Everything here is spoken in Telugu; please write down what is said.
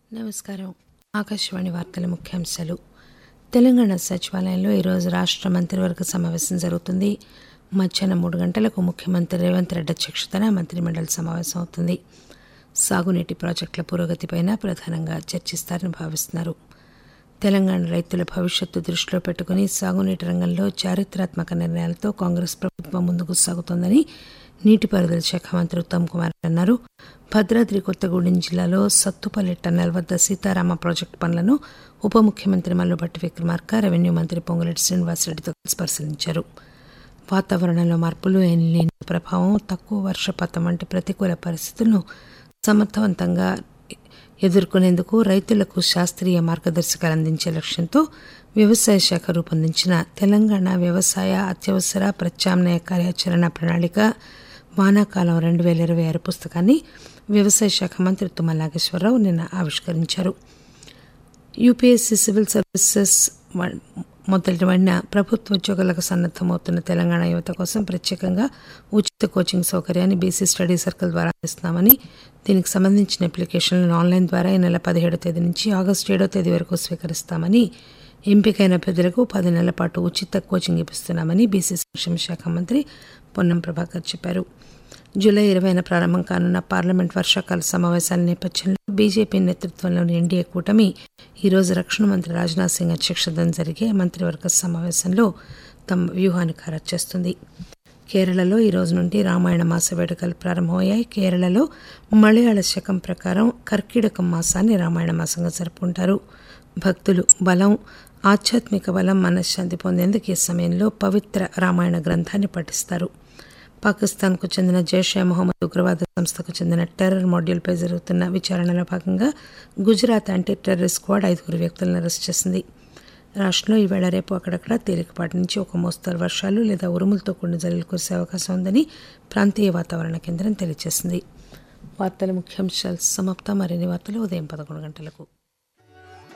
నమస్కారం ఆకాశవాణి వార్తల ముఖ్యాంశాలు తెలంగాణ సచివాలయంలో ఈరోజు రాష్ట్ర మంత్రివర్గ సమావేశం జరుగుతుంది మధ్యాహ్నం మూడు గంటలకు ముఖ్యమంత్రి రేవంత్ రెడ్డి అధ్యక్షతన మంత్రిమండలి సమావేశం అవుతుంది సాగునీటి ప్రాజెక్టుల పురోగతిపైన ప్రధానంగా చర్చిస్తారని భావిస్తున్నారు తెలంగాణ రైతుల భవిష్యత్తు దృష్టిలో పెట్టుకుని సాగునీటి రంగంలో చారిత్రాత్మక నిర్ణయాలతో కాంగ్రెస్ ప్రభుత్వం ముందుకు సాగుతోందని నీటిపారుదల శాఖ మంత్రి ఉత్తమ్ కుమార్ అన్నారు భద్రాద్రి కొత్తగూడెం జిల్లాలో సత్తుపల్లి టన్నెల్ వద్ద సీతారామ ప్రాజెక్టు పనులను ఉప ముఖ్యమంత్రి మల్లుభట్టి విక్రమార్క రెవెన్యూ మంత్రి పొంగులేటి శ్రీనివాసరెడ్డితో కలిసి పరిశీలించారు వాతావరణంలో మార్పులు ఎన్లీన్ ప్రభావం తక్కువ వర్షపాతం వంటి ప్రతికూల పరిస్థితులను సమర్థవంతంగా ఎదుర్కొనేందుకు రైతులకు శాస్త్రీయ మార్గదర్శకాలు అందించే లక్ష్యంతో వ్యవసాయ శాఖ రూపొందించిన తెలంగాణ వ్యవసాయ అత్యవసర ప్రత్యామ్నాయ కార్యాచరణ ప్రణాళిక వానాకాలం రెండు వేల ఇరవై ఆరు పుస్తకాన్ని వ్యవసాయ శాఖ మంత్రి తుమ్మల నాగేశ్వరరావు నిన్న ఆవిష్కరించారు యూపీఎస్సీ సివిల్ సర్వీసెస్ మొదలైన ప్రభుత్వ ఉద్యోగాలకు సన్నద్దమవుతున్న తెలంగాణ యువత కోసం ప్రత్యేకంగా ఉచిత కోచింగ్ సౌకర్యాన్ని బీసీ స్టడీ సర్కిల్ ద్వారా అందిస్తున్నామని దీనికి సంబంధించిన అప్లికేషన్లను ఆన్లైన్ ద్వారా ఈ నెల పదిహేడో తేదీ నుంచి ఆగస్టు ఏడో తేదీ వరకు స్వీకరిస్తామని ఎంపికైన అభ్యర్థులకు పది నెలల పాటు ఉచిత కోచింగ్ ఇప్పిస్తున్నామని బీసీ సంక్షేమ శాఖ మంత్రి పొన్నం ప్రభాకర్ చెప్పారు జూలై ఇరవైన ప్రారంభం కానున్న పార్లమెంట్ వర్షాకాల సమావేశాల నేపథ్యంలో బీజేపీ నేతృత్వంలోని ఎన్డీఏ కూటమి ఈరోజు రక్షణ మంత్రి రాజ్నాథ్ సింగ్ అధ్యక్షతన జరిగే మంత్రివర్గ సమావేశంలో తమ వ్యూహాన్ని ఖరారు చేస్తుంది కేరళలో ఈ రోజు నుండి రామాయణ మాస వేడుకలు ప్రారంభమయ్యాయి కేరళలో మలయాళ శకం ప్రకారం కర్కిడకం మాసాన్ని రామాయణ మాసంగా జరుపుకుంటారు భక్తులు బలం ఆధ్యాత్మిక బలం మనశ్శాంతి పొందేందుకు ఈ సమయంలో పవిత్ర రామాయణ గ్రంథాన్ని పఠిస్తారు పాకిస్తాన్కు చెందిన జైషే మొహమ్మద్ ఉగ్రవాద సంస్థకు చెందిన టెర్రర్ మాడ్యూల్పై జరుగుతున్న విచారణలో భాగంగా గుజరాత్ యాంటీ టెర్రర్ స్క్వాడ్ ఐదుగురు వ్యక్తులను అరెస్ట్ చేసింది రాష్ట్రంలో ఈవేళ రేపు అక్కడక్కడ తేలికపాటి నుంచి ఒక మోస్తరు వర్షాలు లేదా ఉరుములతో కూడిన జల్లులు కురిసే అవకాశం ఉందని ప్రాంతీయ వాతావరణ కేంద్రం తెలియజేసింది వార్తల ముఖ్యాంశాలు సమాప్తం మరిన్ని వార్తలు ఉదయం పదకొండు గంటలకు